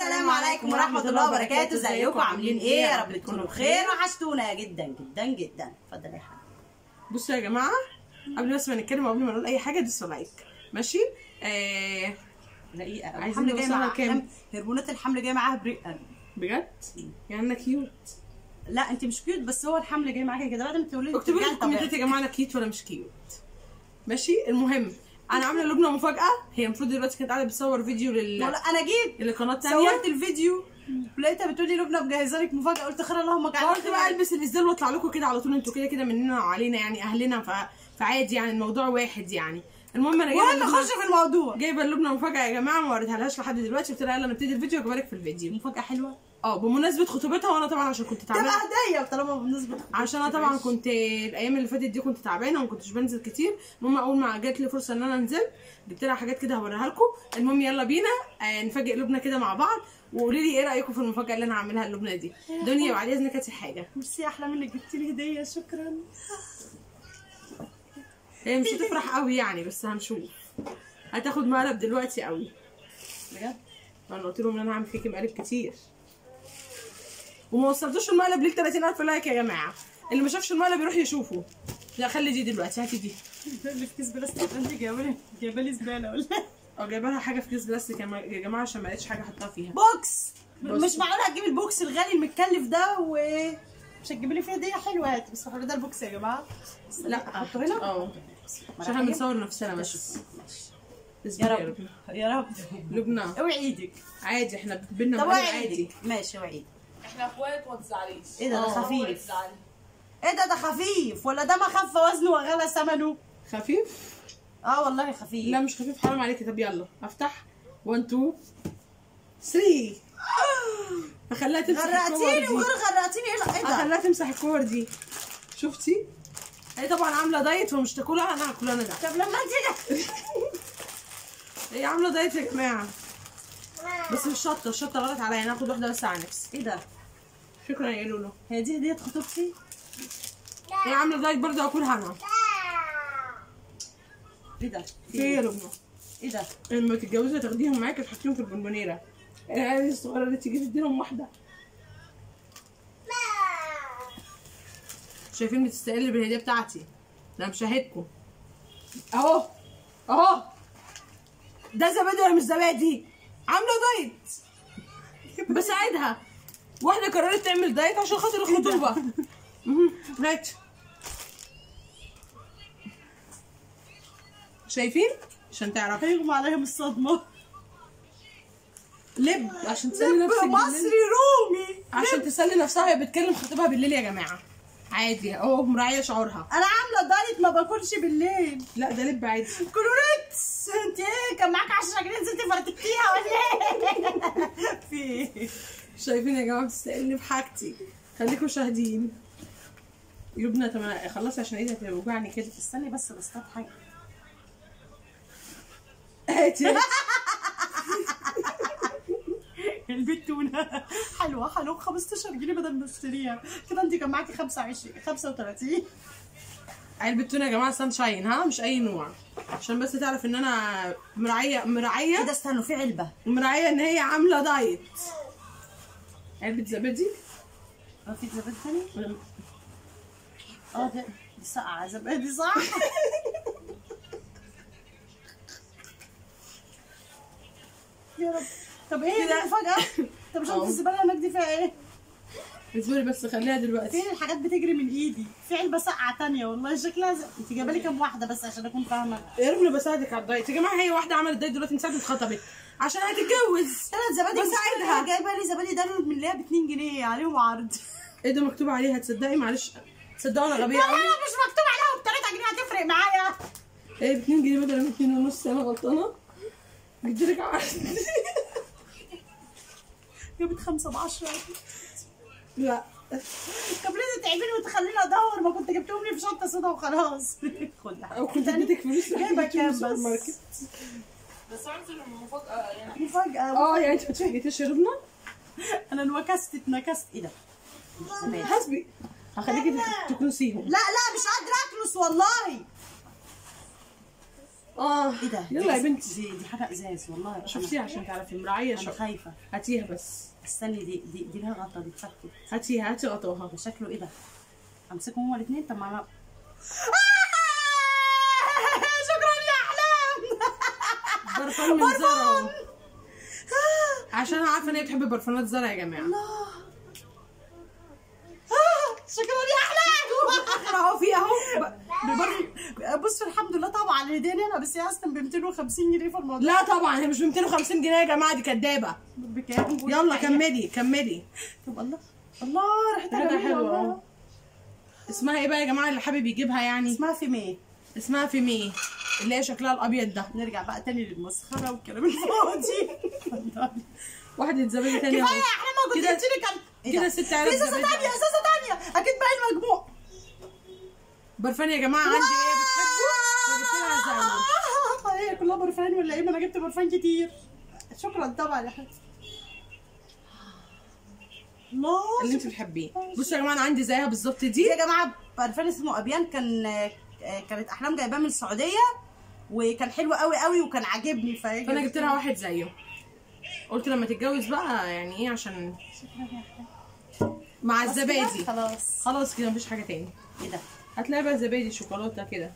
السلام عليكم ورحمة الله وبركاته ازيكم عاملين ايه يا رب تكونوا بخير وحشتونا جدا جدا جدا اتفضل يا حبيبي بصوا يا جماعه قبل بس ما نتكلم وقبل ما نقول اي حاجه دوسوا لايك ماشي آه رقيقة أوي. عايزين الحمل جاي نوصلها معاها كام؟ كام هرمونات الحمل جاي معاها بريئة بجد يعني انا كيوت لا انت مش كيوت بس هو الحمل جاي معاكي كده بعد ما تولدي اكتبوا لي في ترجعي الكومنتات طبيعتك. يا جماعه انا كيوت ولا مش كيوت ماشي المهم انا عامله لبنى مفاجاه هي المفروض دلوقتي كانت قاعده بتصور فيديو لل والله انا جيت للقناه الثانيه صورت الفيديو لقيتها بتقولي لبنى مجهزه لك مفاجاه قلت خير اللهم اجعل فقلت بقى البس الازدال واطلع لكم كده على طول انتوا كده كده مننا وعلينا يعني اهلنا ف... فعادي يعني الموضوع واحد يعني المهم انا جايبه المهم اللبنة- نخش في الموضوع جايبه اللبنه مفاجاه يا جماعه ما وريتها لهاش لحد دلوقتي قلت لها يلا نبتدي الفيديو واجيبها لك في الفيديو مفاجاه حلوه اه بمناسبه خطوبتها وانا طبعا عشان كنت تعبانه تبقى هديه طالما بالنسبه عشان انا طبعا كنت الايام اللي فاتت دي كنت تعبانه وما كنتش بنزل كتير المهم اول ما جات لي فرصه ان انا انزل جبت لها حاجات كده هوريها لكم المهم يلا بينا آه نفاجئ لبنى كده مع بعض وقولي لي ايه رايكم في المفاجاه اللي انا هعملها للبنى دي دنيا بعد اذنك هاتي حاجه ميرسي يا احلام انك جبتي لي هديه شكرا هي مش هتفرح قوي يعني بس هنشوف هتاخد مقلب دلوقتي قوي بجد انا قلت لهم ان انا هعمل فيكي مقالب كتير وما وصلتوش المقلب ليك 30000 لايك يا جماعه اللي ما شافش المقلب يروح يشوفه لا خلي دي دلوقتي هاتي دي اللي في كيس بلاستيك انت جايبه لي جايبه لي زباله ولا اه جايبه لها حاجه في كيس بلاستيك يا م- يا جماعه عشان ما لقيتش حاجه احطها فيها بوكس بص. مش معقول هتجيبي البوكس الغالي المتكلف ده و مش هتجيبي لي فيه هديه حلوه هاتي بس حلو ده البوكس يا جماعه لا حطه هنا اه عشان احنا بنصور نفسنا بس يا اصبري رب يا رب لبنى اوعي ايدك عادي احنا بينا طب مقالب اوعي عادي ايدك ماشي اوعي ايدك احنا اخوات وما تزعليش ايه ده ده اه. خفيف تزعلي ايه ده ده خفيف ولا ده ما خف وزنه وغلى ثمنه خفيف اه والله خفيف لا مش خفيف حرام عليكي طب يلا افتح 1 2 3 اخليها تمسح الكور غرقتيني دي وغير غرقتيني ايه ده ايه ده اخليها تمسح الكور دي شفتي هي طبعا عامله دايت فمش تاكلها انا هاكلها انا ده طب لما انت هي عامله دايت يا جماعه بس مش شطه الشطه غلط عليا انا هاخد واحده بس على نفسي ايه ده شكرا يا لولو هي دي هديه خطوبتي هي عامله دايت برضه هاكلها انا ايه ده في ايه يا لبنى ايه ده لما تتجوزي تاخديهم معاكي تحطيهم في البونبونيره العيال الصغيره اللي تيجي تديلهم واحده شايفين بتستقل بالهديه بتاعتي انا مشاهدكم اهو اهو ده زبادي ولا مش زبادي عامله دايت بساعدها واحده قررت تعمل دايت عشان خاطر الخطوبه مهم. هات شايفين عشان تعرفي هيغمى عليهم الصدمه لب عشان تسلي لب نفسك مصري بالليل. رومي عشان تسلي نفسها وهي بتكلم خطيبها بالليل يا جماعه عادي اهو مراعيه شعورها انا عامله دايت ما باكلش بالليل لا ده لب عادي كلوريتس انت ايه كان معاك 10 جنيه نزلتي فرتكتيها ولا ايه في ايه شايفين يا جماعه بتستقلني بحاجتي خليكم شاهدين يبنى تمام خلصي عشان ايدي هتوجعني كده استني بس بصطاد حاجه هاتي البيت تونه حلوه حلوه ب 15 جنيه بدل ما اشتريها كده انت كان معاكي 25 35 علبة تونه يا جماعه سان شاين ها مش اي نوع عشان بس تعرف ان انا مراعيه ايه مراعيه ده استنوا في علبه مراعيه ان هي عامله دايت علبه زبادي اه في زبادي تاني اه ده دي ساقعه زبادي صح يا رب طب ايه كده. ده فجأة طب شنطة اه. الزبالة هناك دي فيها ايه؟ اصبري بس خليها دلوقتي فين الحاجات بتجري من ايدي؟ في علبة ساقعة تانية والله شكلها زي... انت جايبة لي كام واحدة بس عشان اكون فاهمة يا رب انا بساعدك على الدايت يا جماعه هي واحده عملت دايت دلوقتي من ساعه ما اتخطبت عشان هتتجوز ثلاث زبادي بساعدها. مش جايبة لي زبادي دانون من اللي هي ب 2 جنيه عليهم عرض ايه ده مكتوب عليها تصدقي معلش تصدقوا انا غبيه لا قوي لا مش مكتوب عليها ب 3 جنيه هتفرق معايا ايه ب 2 جنيه بدل من 2 ونص انا غلطانه جبت لك عرض جابت 5 ب 10 لا طب ليه تتعبيني وتخليني ادور ما كنت جبتهم لي في شنطة سودا وخلاص خد او كنت اديتك فلوس جايبة رحتي كام السوبر بس؟ ماركت. بس عملت المفاجأة يعني مفاجأة اه يعني انت اتفاجئتي شربنا انا انوكست اتنكست ايه ده؟ زبادي. حسبي هخليكي تك- تكنسيهم لا لا مش قادرة اكنس والله اه ايه ده يلا يا بنتي دي, دي حاجه ازاز والله أنا- شفتيها عشان تعرفي مراعيه انا شو خايفه هاتيها بس استني دي دي دي لها غطا دي اتفكت هاتيها هاتي غطوها ده شكله ايه ده امسكهم هما الاثنين طب ما انا شكرا يا احلام برفان من زرع عشان أنا عارفه ان هي بتحب برفانات زرع يا جماعه الله آه، شكرا يا احلام اهو في اهو ببر- بصوا الحمد لله طبعا الهداني انا بس هي اصلا ب 250 جنيه في الموضوع لا طبعا هي مش ب 250 جنيه يا جماعه دي كدابه بكام يلا كملي كملي طب الله الله ريحتها ريحتها جميله حلوة، والله. اه. اسمها ايه بقى يا جماعه اللي حابب يجيبها يعني اسمها في مي اسمها في مي اللي هي شكلها الابيض ده نرجع بقى تاني للمسخره والكلام الفاضي اتفضلي. واحده زبادي تانية كفايه اهو احنا ما كده- قلت لي كان إيه كده ده؟ ست في علب ازازه زبادي ثانيه اهو. ازازه ثانيه اكيد باقي المجموع برفان يا جماعه عندي ايه بتحبه فجبت لها زيه آه، هي كلها برفان ولا ايه ما انا جبت برفان كتير شكرا طبعا يا حبيبتي الله اللي انت بتحبيه بصوا يا جماعه انا عندي زيها بالظبط دي يا جماعه برفان اسمه ابيان كان آه، كانت احلام جايباه من السعوديه وكان حلو قوي قوي وكان عاجبني فهي فانا جبت لها واحد زيه قلت لما تتجوز بقى يعني ايه عشان مع الزبادي خلاص خلاص كده مفيش حاجه تاني ايه ده هتلاقي بقى زبادي شوكولاته كده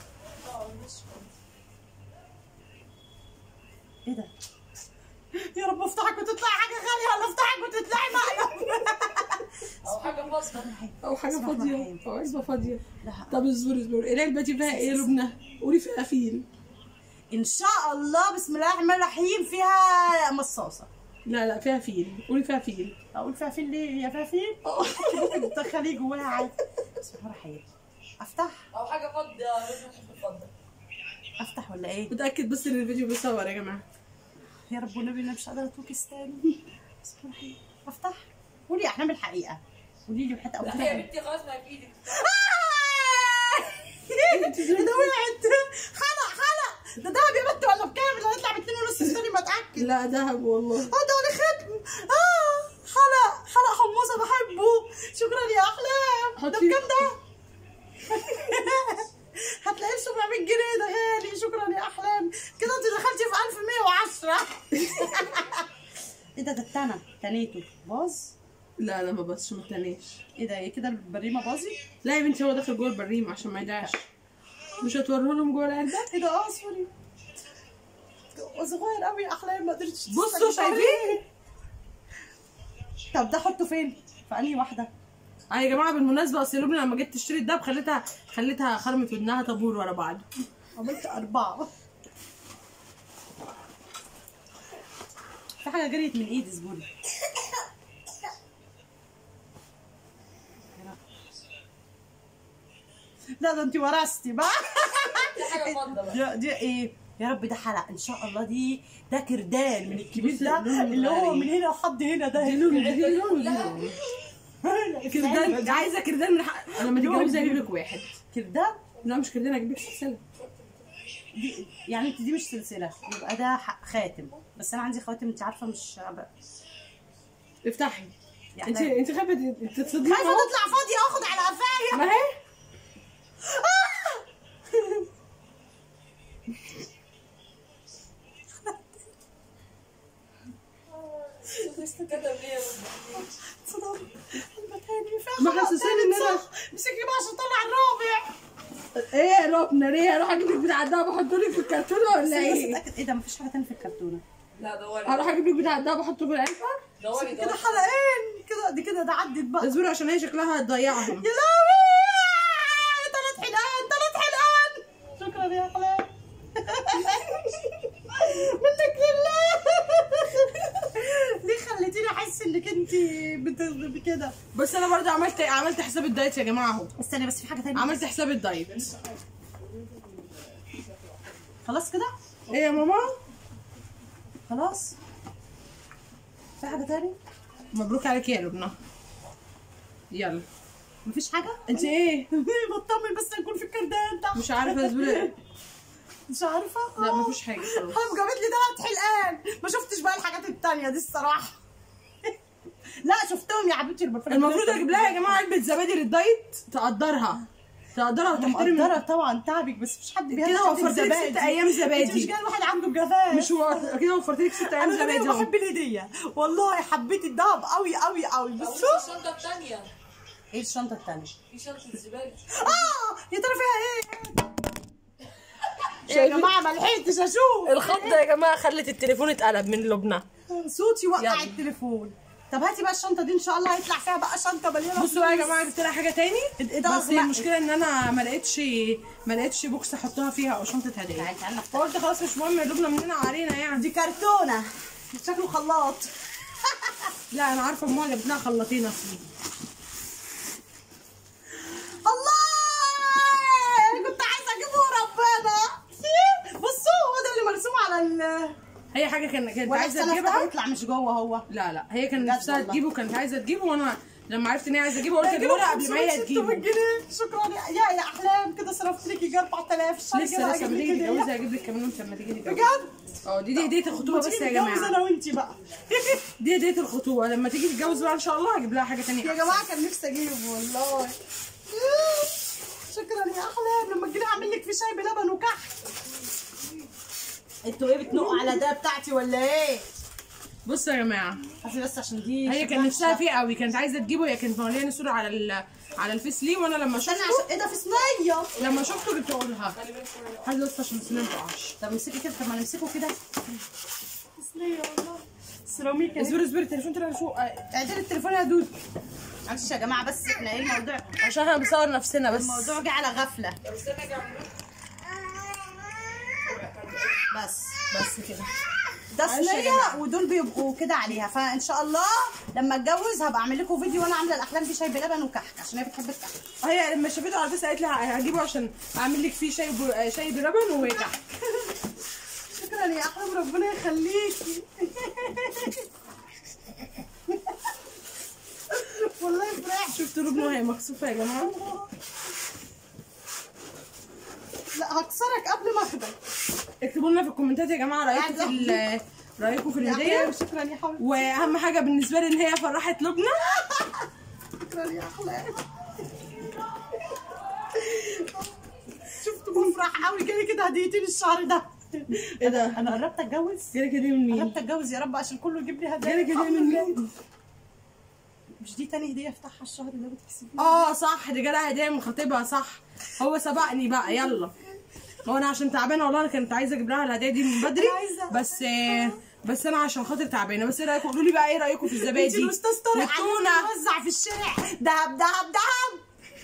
ايه ده يا رب افتحك وتطلع حاجه غاليه ولا افتحك وتطلعي معايا او حاجه فاصله او حاجه اسمها فاضيه رحيم. او علبه فاضيه لا. طب اصبري اصبري العلبه دي فيها ايه يا لبنى قولي فيها فيل ان شاء الله بسم الله الرحمن الرحيم فيها مصاصه لا لا فيها فيل قولي فيها فيل اقول فيها فين ليه هي فيها فين ممكن تدخليه جواها عادي بسم الله الرحمن الرحيم افتح او حاجه فاضيه لازم تحب الفضه افتح ولا ايه متاكد بس ان الفيديو بيصور يا جماعه يا رب والنبي انا مش قادره اتوكس تاني بسم الله الرحمن الرحيم افتح قولي احلام الحقيقه قولي لي وحتى لا اقول يا بنتي خلاص ما في ايدك ده وقعت خلق خلق ده دهب يا بنت ولا بكام اللي هيطلع باتنين ونص استني ما اتاكد لا دهب والله اه ده ولا ختم اه حلق حلق حمصه بحبه شكرا يا احلام ده حطي- بكام ده؟ هتلاقيه ب 700 جنيه ده غالي شكرا يا احلام كده انت دخلتي في 1110 ايه ده ده التنى تنيته باظ لا لا ما بس ما تناش ايه ده ايه كده البريمه باظي لا يا بنتي هو داخل جوه البريم عشان ما يدعش مش هتوريه لهم جوه العلبه ايه ده اه سوري صغير قوي يا احلام ما قدرتش بصوا تستني شايفين؟ طب ده حطه فين؟ في انهي واحده؟ اه يا جماعه بالمناسبه اصل لبنى لما جيت تشتري الدب خليتها خليتها خرمت ودنها طابور ورا بعض عملت أربعة في حاجة جريت من إيدي زبوني لا ده انت ورثتي بقى دي حاجه فضه بقى دي, دي ايه يا رب ده حلق ان شاء الله دي ده كردان من الكبير بصي ده اللون اللي هو الغريب. من هنا لحد هنا ده دي لون دي لون ودي لون كردان عايزه كردان من حق انا لما تتجوزي اجيب لك واحد كردان لا مش كردان اجيب لك سلسله دي يعني انت دي مش سلسله يبقى ده ح- خاتم بس انا عندي خواتم انت عارفه مش افتحي يعني انت انت خايفه تتصدمي خايفه تطلع فاضيه اخد على قفايا ما هي كتب ليه يا بنتي؟ صدام المكان فيها ما خلق حسساني تالت ان انا- صح. مسكي بقى عشان اطلع الرابع ايه يا ربنا ليه اروح اجيب لك بتاع الدهب احطه لك في الكرتونه ولا بس ايه؟ اتاكد ايه ده مفيش حاجه تانية في الكرتونه لا دوري اروح اجيب لك بتاع الدهب احطه في العلبه دوري كده دوري حلقين كده دي كده ده عدت بقى اصبروا عشان هي شكلها هتضيعهم يا لهوي ثلاث حلقان ثلاث حلقان شكرا يا حلال منك لله ليه خليتيني احس انك انت بت- كده بس انا برضه عملت عملت حساب الدايت يا جماعه اهو استني بس في حاجه تانية عملت حساب الدايت خلاص كده ايه يا ماما خلاص في حاجه تاني مبروك عليك يا لبنى يلا مفيش حاجه انت ايه بطمن بس نكون في الكردان تحت مش عارفه اصبري مش عارفه لا مفيش حاجه خلاص حرام جابت لي ثلاث حلقان ما شفتش بقى الحاجات التانية دي الصراحه لا شفتهم يا حبيبتي البرفان المفروض اجيب لها يا جماعه علبه زبادي للدايت تقدرها تقدرها انا وتحترم مقدره طبعا تعبك بس مش حد بيهدى كده حد وفرت لك بزبادي. ست أيام زبادي. انت مش جاي واحد عنده جفاف مش هو كده وفرت لك ست ايام انا زبادي زبادي اهو بحب الهديه والله حبيت الدهب قوي قوي قوي بس أو شوف الشنطة التانية ايه الشنطه الثانيه في شنطة زبالة اه يا ترى فيها ايه يا جماعه ما لحقتش اشوف الخضه يا جماعه خلت التليفون اتقلب من لبنى صوتي وقع يلا. التليفون طب هاتي بقى الشنطه دي ان شاء الله هيطلع فيها بقى شنطه مليانه بصوا بقى يا فلوس. جماعه جبت لها حاجه تاني إيه ده بس أغمق؟ المشكله ان انا ما لقيتش ما لقيتش بوكس احطها فيها او شنطه هديه تعالي تعالي نفتح. فقلت خلاص مش مهم لبنى مننا علينا يعني دي كرتونه شكله خلاط لا انا عارفه امها جابت لها خلاطين اصلي الله انا كنت عايزه اجيبه ربنا بصوا هو ده اللي مرسوم على ال هي حاجه كان كانت ولا عايزه عايزه تجيبها يطلع مش جوه هو لا لا هي كان بجد نفسها والله. تجيبه كانت عايزه تجيبه وانا لما عرفت ان هي عايزه تجيبه قلت اجيبه قبل ما هي تجيبه جنيه شكرا يا يا يا احلام كده صرفت لك يجي 4000 الشهر لسه كده لسه هجيب لما لك تيجي هدية. تتجوزي هجيب لك كمان وانت لما تيجي تتجوزي بجد اه دي دي هديه الخطوبه بس تيجي يا نتجوز جماعه انا وانتي بقى دي هديه الخطوبه لما تيجي تتجوز بقى ان شاء الله هجيب لها حاجه تانية يا جماعه كان نفسي اجيبه والله شكرا يا احلام لما تجيلي اعمل لك في شاي بلبن وكحك انتوا ايه بتنقوا على ده بتاعتي ولا ايه؟ بصوا يا جماعه هاتي بس عشان دي هي شكلها كان نفسها مش- فيه قوي كانت عايزه تجيبه هي كانت مورياني صوره على ال... على الفيس ليه وانا لما استني شفته عشان ايه ده في صينيه لما شفته جبت اقولها هات بس عشان السنين ما تقعش طب امسكي كده طب ما نمسكه كده صينيه والله سيراميك أهي. اصبري اصبري التليفون طلع فوق اعدلي التليفون يا دود معلش يا جماعه بس احنا ايه الموضوع عشان احنا بنصور نفسنا بس الموضوع جه على غفله طب استنى اجي اعمل بس بس كده ده معلش يا صينيه جماعة. ودول بيبقوا كده عليها فان شاء الله لما اتجوز هبقى اعمل لكم فيديو وانا عامله الاحلام دي شاي بلبن وكحك عشان هي بتحب الكحك هي لما شافته على الفيس قالت لي هجيبه عشان اعمل لك فيه شاي ب... شاي بلبن وكحك شكرا يا احلام ربنا يخليكي والله فرحت شفتوا لبنى وهي مكسوفه يا جماعه لا هكسرك قبل ما اخدك اكتبوا لنا في الكومنتات يا جماعه رايكم في ال... رايكم في يا الهديه أحلام، شكرا يا حبيبتي واهم حاجه بالنسبه لي ان هي فرحت لبنى شكرا يا احلام شفت بفرح قوي جالي كده هديتين الشهر ده ايه ده انا قربت اتجوز جالك هديه من مين قربت اتجوز يا رب عشان كله يجيب لي هدايا جالك هديه من مين مش دي تاني هديه افتحها الشهر اللي بتكسبني اه صح دي جالها هديه من خطيبها صح هو سبقني بقى يلا هو انا عشان تعبانه والله انا كنت عايزه اجيب لها الهديه دي من بدري عايزة. بس بس انا عشان خاطر تعبانه بس ايه رايكم قولوا لي بقى ايه رايكم في انت الزبادي الاستاذ طارق والتونه علينا يوزع في الشارع دهب دهب دهب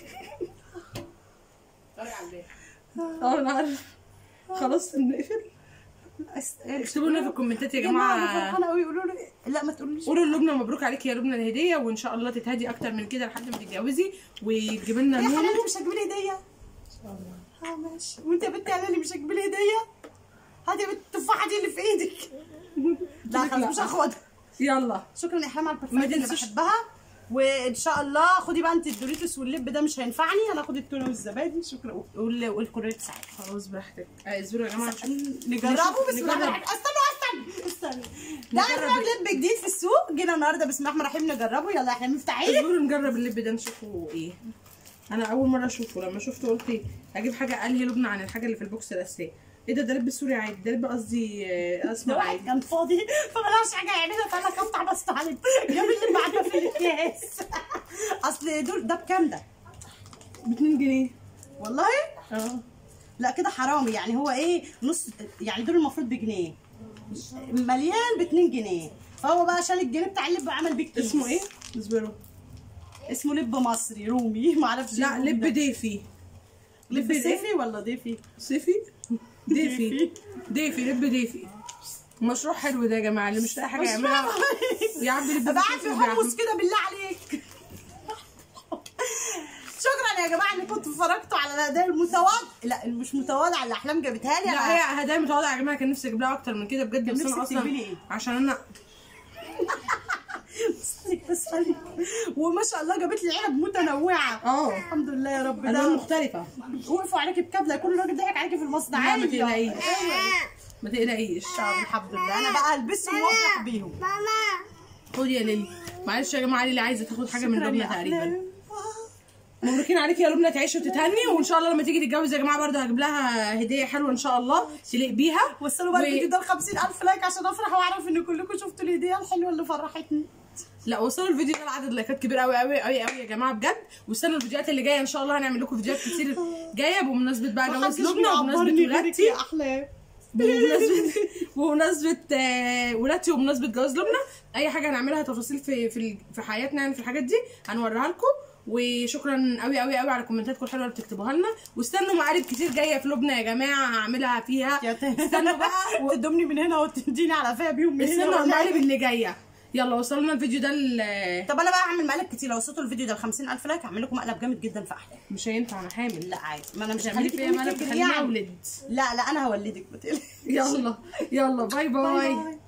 اه انا عارف خلاص نقفل اكتبوا لنا في الكومنتات يا يا جماعه انا جماعه فرحانه قوي يقولوا لي لا ما تقوليش قولوا للبنى مبروك عليكي يا لبنى الهديه وان شاء الله تتهدي اكتر من كده لحد ما تتجوزي وتجيب لنا يا نونو حبيبتي مش هتجيبي لي هديه اه ماشي وانت يا بنتي قال لي مش هتجيبي لي هديه هاتي يا بنت التفاحه دي اللي في ايدك لا خلاص مش هاخدها يلا شكرا يا احلام على ما البرفانات اللي تنسوش- بحبها بحبها وان شاء الله خدي بقى انت الدوريتوس واللب ده مش هينفعني انا هاخد التونه والزبادي شكرا وال- والكوريت ساعات خلاص براحتك آه، اصبروا يا جماعه نشوف. نجربه بسم الله نجرب. الرحمن استنوا استنوا استنوا ده نجرب. لب جديد في السوق جينا النهارده بسم الله الرحمن الرحيم نجربه يلا يا احلام افتحي لي اصبروا نجرب اللب ده نشوفه ايه انا اول مره اشوفه لما شفته قلت ايه اجيب حاجه الهي لبنى عن الحاجه اللي في البوكس الاساسيه ايه ده ده لب سوري عادي ده لب قصدي آه، ده اسمر واحد عادي كان فاضي فملهاش حاجه يعملها فانا قطع بس عليه جاب اللي بعدها في الاكياس اصل دول ده بكام ده؟ ب 2 جنيه والله اه لا كده حرام يعني هو ايه نص يعني دول المفروض بجنيه مليان ب 2 جنيه فهو بقى شال الجنيه بتاع اللب وعمل بيه كيس اسمه ايه اصبروا اسمه لب مصري رومي معرفش لا إيه لب ده. ديفي لب إيه؟ صيفي ولا ضيفي؟ صيفي ديفي ديفي. ديفي لب ديفي مشروع حلو ده يا جماعه اللي مش لاقي حاجه يعملها يعبي لب ابقى قاعد في صيفي حمص كده بالله عليك شكرا يا جماعه ان كنتوا اتفرجتوا على الهدايا المتواضع لا مش متواضعه اللي احلام جابتها لي لا أنا- هي هدايا متواضعه يا جماعه كان نفسي اجيب لها اكتر من كده بجد كان بس انا نفسك اصلا تجيبي لي إيه؟ عشان انا استني بس خلي وما شاء الله جابت لي علب متنوعه اه الحمد لله يا رب الوان ده مختلفه وقفوا عليكي بكابله يكون الراجل ضحك عليكي في المصنع لا ما عادي تقلقيش ما تقلقيش طب الحمد لله انا بقى البسهم وافرح بيهم خدي يا ليلي معلش يا جماعه ليلي عايزه تاخد حاجه من شكراً لبنى يا تقريبا أحلام. مبروكين عليك يا لبنى تعيش وتتهني وان شاء الله لما تيجي تتجوز يا جماعه برضه هجيب لها هديه حلوه ان شاء الله تليق بيها وصلوا بقى و- الفيديو ده ل 50000 لايك عشان افرح واعرف ان كلكم شفتوا الهديه الحلوه اللي فرحتني لا وصلوا الفيديو ده لعدد لايكات كبير قوي قوي قوي قوي يا جماعه بجد واستنوا الفيديوهات اللي جايه ان شاء الله هنعمل لكم فيديوهات كتير جايه بمناسبه بقى جواز محدش لبنى وبمناسبه بيعبرني غيرك ولادتي يا احلام بمناسبه بمناسبه آه، ولادتي وبمناسبه جواز لبنى اي حاجه هنعملها تفاصيل في في ال- في حياتنا يعني في الحاجات دي هنوريها لكم وشكرا قوي قوي قوي على كومنتاتكم الحلوه اللي بتكتبوها لنا واستنوا مقالب كتير جايه في لبنى يا جماعه هعملها فيها يا ت- استنوا بقى و- تدومني من هنا وتديني على فيها بيهم من هنا استنوا ولا المقالب إيه؟ اللي جايه يلا وصلنا الفيديو ده ل- طب انا بقى هعمل مقلب كتير لو وصلتوا الفيديو ده ل 50000 لايك هعمل لكم مقلب جامد جدا في احلام مش هينفع انا حامل لا عادي ما انا مش تعملي هخليكي فيا تقومي مقلب تجري تخليني يعني. اولد لا لا انا هولدك ما تقلقيش يلا يلا باي باي, باي باي. باي